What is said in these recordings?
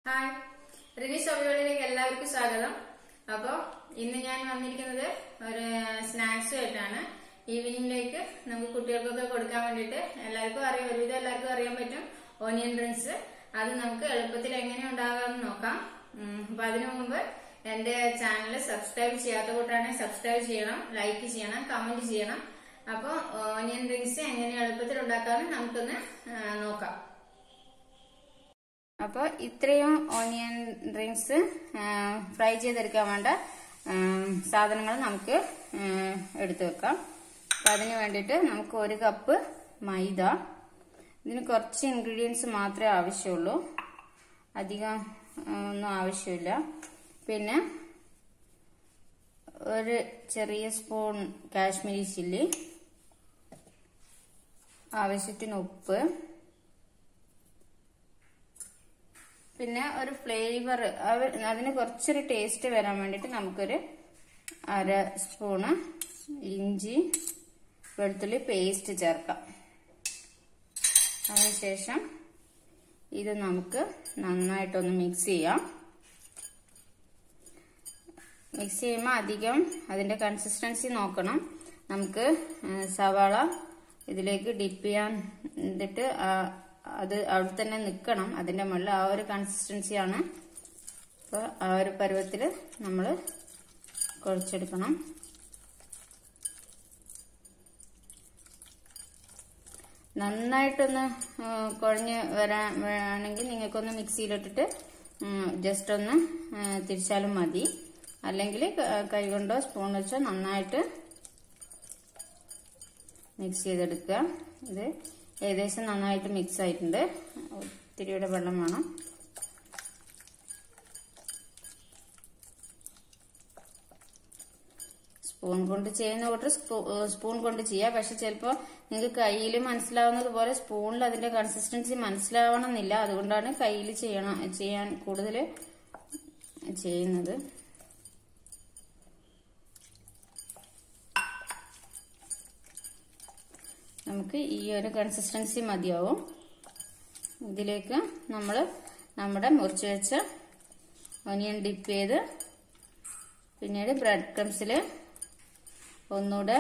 hi Rini ഷോപ്പികളിലേക്ക് എല്ലാവർക്കും സ്വാഗതം അപ്പോ ഇന്ന് ഞാൻ വന്നിരിക്കുന്നത് ഒരു സ്നാക്സ് ആയിട്ടാണ് ഈവനിങ്ങിലേക്ക് നമുക്ക് കുട്ടികൾക്കൊക്കെ കൊടുക്കാൻ വേണ്ടിയിട്ട് എല്ലാവർക്കും അറിയാം ഒരുവിധം എല്ലാവർക്കും അറിയാൻ പറ്റും ഓനിയൻ ഡ്രിങ്ക്സ് അത് നമുക്ക് എളുപ്പത്തിൽ എങ്ങനെ ഉണ്ടാകാമെന്ന് നോക്കാം ഉം, അപ്പൊ അതിനു മുമ്പ് എന്റെ ചാനൽ സബ്സ്ക്രൈബ് ചെയ്യാത്ത കൂട്ടാണെങ്കിൽ സബ്സ്ക്രൈബ് ചെയ്യണം ലൈക്ക് ചെയ്യണം കമന്റ് ചെയ്യണം അപ്പോൾ ഓനിയൻ ഡ്രിങ്ക്സ് എങ്ങനെ എളുപ്പത്തിൽ ഉണ്ടാക്കാമെന്ന് നമുക്കൊന്ന് ആ, നോക്കാം അപ്പോൾ ഇത്രയും ഓണിയൻ ഡ്രിങ്ക്സ് ഫ്രൈ ചെയ്തെടുക്കാൻ വേണ്ട സാധനങ്ങൾ നമുക്ക് ആ, എടുത്തു വെക്കാം അപ്പം അതിന് വേണ്ടിയിട്ട് നമുക്ക് ഒരു കപ്പ് മൈദ ഇതിന് കുറച്ച് ഇൻഗ്രീഡിയൻസ് മാത്രമേ ആവശ്യമുള്ളൂ അധികം ആ, ഒന്നും ആവശ്യമില്ല പിന്നെ ഒരു ചെറിയ സ്പൂൺ കാശ്മീരി ചില്ലി ആവശ്യത്തിന് ഉപ്പ് പിന്നെ ഒരു ഫ്ലേവർ അതിന് കുറച്ചൊരു ടേസ്റ്റ് വരാൻ വേണ്ടിയിട്ട് നമുക്കൊരു അര സ്പൂണ് ഇഞ്ചി വെളുത്തുള്ളി പേസ്റ്റ് ചേർക്കാം അതിനുശേഷം ഇത് നമുക്ക് നന്നായിട്ടൊന്ന് മിക്സ് ചെയ്യാം മിക്സ് ചെയ്യുമ്പോൾ അധികം അതിൻ്റെ കൺസിസ്റ്റൻസി നോക്കണം നമുക്ക് സവാള ഇതിലേക്ക് ഡിപ്പ് ചെയ്യാൻ എന്നിട്ട് അത് അവിടെ തന്നെ നിൽക്കണം അതിൻ്റെ മുകളിൽ ആ ഒരു കൺസിസ്റ്റൻസിയാണ് അപ്പോൾ ആ ഒരു പരുവത്തിൽ നമ്മൾ കുഴച്ചെടുക്കണം നന്നായിട്ടൊന്ന് കുഴഞ്ഞ് വരാൻ വേണമെങ്കിൽ നിങ്ങൾക്കൊന്ന് മിക്സിയിലിട്ടിട്ട് ജസ്റ്റ് ഒന്ന് തിരിച്ചാലും മതി അല്ലെങ്കിൽ കൈകൊണ്ടോ സ്പൂൺ വെച്ചോ നന്നായിട്ട് മിക്സ് ചെയ്തെടുക്കുക ഇത് ഏകദേശം നന്നായിട്ട് മിക്സ് ആയിട്ടുണ്ട് ഒത്തിരിയുടെ വെള്ളം വേണം സ്പൂൺ കൊണ്ട് ചെയ്യുന്ന കൂട്ടർ സ്പൂൺ കൊണ്ട് ചെയ്യാം പക്ഷെ ചിലപ്പോൾ നിങ്ങൾക്ക് കയ്യിൽ മനസ്സിലാവുന്നത് പോലെ സ്പൂണിൽ അതിന്റെ കൺസിസ്റ്റൻസി മനസ്സിലാവണമെന്നില്ല അതുകൊണ്ടാണ് കയ്യിൽ ചെയ്യണം ചെയ്യാൻ കൂടുതൽ ചെയ്യുന്നത് നമുക്ക് ഈ ഒരു കൺസിസ്റ്റൻസി മതിയാവും ഇതിലേക്ക് നമ്മൾ നമ്മുടെ മുറിച്ച് വെച്ച ഒനിയൻ ഡിപ്പ് ചെയ്ത് പിന്നീട് ബ്രെഡ് ക്രംസിൽ ഒന്നുകൂടെ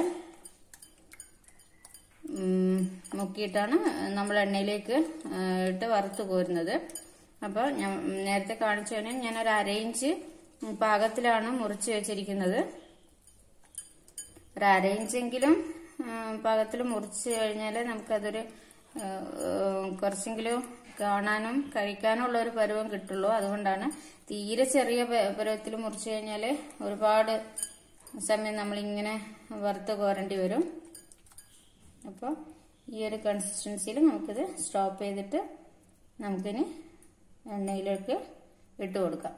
മുക്കിയിട്ടാണ് നമ്മൾ എണ്ണയിലേക്ക് ഇട്ട് വറുത്ത് കോരുന്നത് അപ്പോൾ ഞാൻ നേരത്തെ കാണിച്ചു തന്നെ ഞാനൊരു അരയിഞ്ച് പാകത്തിലാണ് മുറിച്ച് വെച്ചിരിക്കുന്നത് ഒരു അരയിഞ്ചെങ്കിലും പാകത്തിൽ മുറിച്ച് കഴിഞ്ഞാൽ നമുക്കതൊരു കുറച്ചെങ്കിലും കാണാനും കഴിക്കാനും ഉള്ള ഒരു പരുവം കിട്ടുള്ളൂ അതുകൊണ്ടാണ് തീരെ ചെറിയ പരുവത്തിൽ മുറിച്ച് കഴിഞ്ഞാൽ ഒരുപാട് സമയം നമ്മളിങ്ങനെ വറുത്ത് കോരേണ്ടി വരും അപ്പോൾ ഈ ഒരു കൺസിസ്റ്റൻസിയിൽ നമുക്കിത് സ്റ്റോപ്പ് ചെയ്തിട്ട് നമുക്കിനി എണ്ണയിലേക്ക് ഇട്ട് കൊടുക്കാം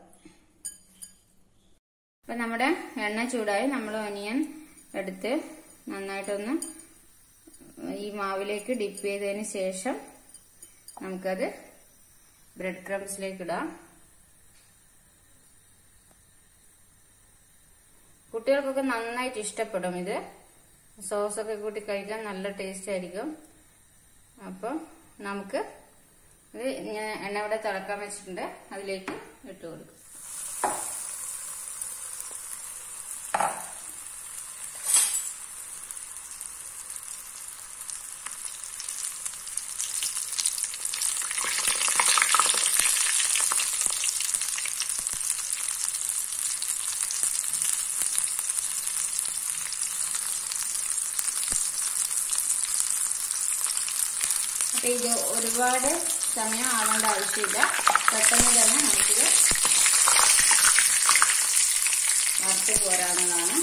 അപ്പം നമ്മുടെ എണ്ണ ചൂടായി നമ്മൾ ഒനിയൻ എടുത്ത് നന്നായിട്ടൊന്ന് ഈ മാവിലേക്ക് ഡിപ്പ് ചെയ്തതിന് ശേഷം നമുക്കത് ബ്രെഡ് ക്രംസിലേക്ക് ഇടാം കുട്ടികൾക്കൊക്കെ നന്നായിട്ട് ഇഷ്ടപ്പെടും ഇത് സോസൊക്കെ കൂട്ടി കഴിക്കാൻ നല്ല ടേസ്റ്റ് ആയിരിക്കും അപ്പോൾ നമുക്ക് ഇത് ഞാൻ എണ്ണ ഇവിടെ തിളക്കാൻ വെച്ചിട്ടുണ്ട് അതിലേക്ക് ഇട്ട് കൊടുക്കും അപ്പൊ ഇത് ഒരുപാട് സമയം ആവേണ്ട ആവശ്യമില്ല പെട്ടെന്ന് തന്നെ നമുക്കിത് വറുത്ത് പോരാവുന്നതാണ്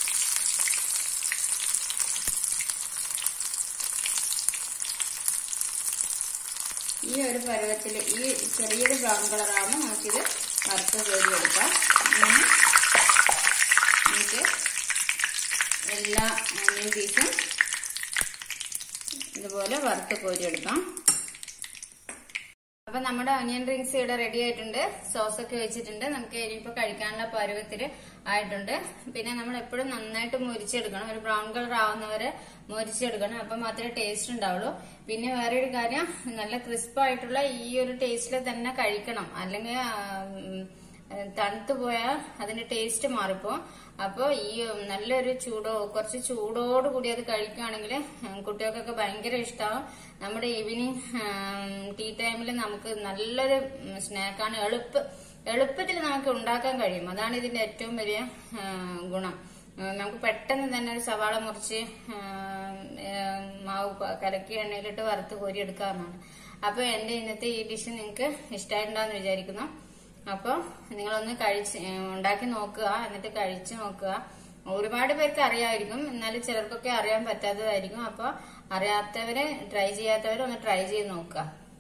ഈ ഒരു പരുവത്തിൽ ഈ ചെറിയൊരു ബ്രൗൺ കളറാകുമ്പോൾ നമുക്കിത് വറുത്ത് കോരി എടുക്കാം ഇങ്ങനെ നമുക്ക് എല്ലാ ഓണിയൻ പീസും ഇതുപോലെ വറുത്ത് കോരിയെടുക്കാം അപ്പൊ നമ്മുടെ ഒനിയൻ ഡ്രിങ്ക്സ് ഇവിടെ റെഡി ആയിട്ടുണ്ട് സോസ് ഒക്കെ വെച്ചിട്ടുണ്ട് നമുക്ക് ഇനിയിപ്പോ കഴിക്കാനുള്ള പരുവത്തില് ആയിട്ടുണ്ട് പിന്നെ നമ്മൾ എപ്പോഴും നന്നായിട്ട് മുരിച്ചെടുക്കണം ഒരു ബ്രൗൺ കളർ ആവുന്നവരെ മുരിച്ചെടുക്കണം അപ്പൊ മാത്രമേ ടേസ്റ്റ് ഉണ്ടാവുള്ളൂ പിന്നെ വേറെ ഒരു കാര്യം നല്ല ക്രിസ്പ് ആയിട്ടുള്ള ഈ ഒരു ടേസ്റ്റിൽ തന്നെ കഴിക്കണം അല്ലെങ്കിൽ ആ, ഉം, തണുത്തു പോയാൽ അതിന്റെ ടേസ്റ്റ് മാറിപ്പോവും അപ്പൊ ഈ നല്ലൊരു ചൂടോ കുറച്ച് ചൂടോട് കൂടി അത് കഴിക്കുകയാണെങ്കിൽ കുട്ടികൾക്കൊക്കെ ഭയങ്കര ഇഷ്ടമാവും നമ്മുടെ ഈവനിങ് ടീ ടൈമിൽ നമുക്ക് നല്ലൊരു സ്നാക്കാണ് എളുപ്പ എളുപ്പത്തിൽ നമുക്ക് ഉണ്ടാക്കാൻ കഴിയും അതാണ് ഇതിന്റെ ഏറ്റവും വലിയ ആ, ഗുണം ആ, നമുക്ക് പെട്ടെന്ന് തന്നെ ഒരു സവാള മുറിച്ച് ആ, ആ, മാവ് പ- കലക്കി എണ്ണയിലിട്ട് വറുത്ത് കോരി എടുക്കാവുന്നതാണ് അപ്പൊ എന്റെ ഇന്നത്തെ ഈ ഡിഷ് നിങ്ങൾക്ക് ഇഷ്ടമായിട്ടുണ്ടാന്ന് വിചാരിക്കുന്നു അപ്പൊ നിങ്ങളൊന്ന് കഴിച്ച് ഏ, ഉണ്ടാക്കി നോക്കുക എന്നിട്ട് കഴിച്ചു നോക്കുക ഒരുപാട് പേർക്ക് അറിയാമായിരിക്കും എന്നാലും ചിലർക്കൊക്കെ അറിയാൻ പറ്റാത്തതായിരിക്കും അപ്പൊ അറിയാത്തവര് ട്രൈ ചെയ്യാത്തവര് ഒന്ന് ട്രൈ ചെയ്ത് നോക്കുക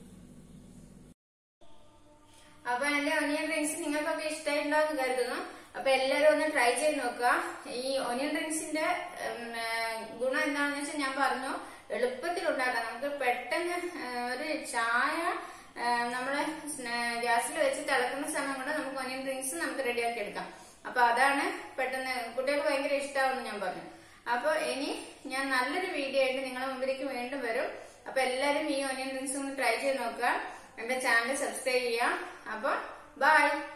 അപ്പൊ എന്റെ ഒനിയൻ ഡ്രിങ്ക്സ് നിങ്ങൾക്കൊക്കെ ഇഷ്ടമായിട്ടുണ്ടാവും കരുതുന്നു അപ്പൊ എല്ലാരും ഒന്ന് ട്രൈ ചെയ്ത് നോക്കുക ഈ ഒനിയൻ ഡ്രിങ്ക്സിന്റെ ഉം, ഏ, ഗുണം എന്താണെന്ന് വെച്ചാൽ ഞാൻ പറഞ്ഞു എളുപ്പത്തിൽ ഉണ്ടാക്കാം നമുക്ക് പെട്ടെന്ന് ഏ, ഒരു ചായ ഏ, നമ്മള് ഗ്യാസിൽ വെച്ച് തിളക്കുന്ന സമയം കൊണ്ട് നമുക്ക് ഒനിയൻ ഡ്രിങ്ക്സ് നമുക്ക് റെഡിയാക്കി എടുക്കാം അപ്പൊ അതാണ് പെട്ടെന്ന് കുട്ടികൾക്ക് ഭയങ്കര ഇഷ്ടമാവുമെന്ന് ഞാൻ പറഞ്ഞു അപ്പൊ ഇനി ഞാൻ നല്ലൊരു വീഡിയോ ആയിട്ട് നിങ്ങളുടെ മുമ്പിലേക്ക് വീണ്ടും വരും അപ്പൊ എല്ലാരും ഈ ഒനിയൻ ഡ്രിങ്ക്സ് ഒന്ന് ട്രൈ ചെയ്ത് നോക്കുക എന്റെ ചാനൽ സബ്സ്ക്രൈബ് ചെയ്യുക അപ്പൊ ബൈ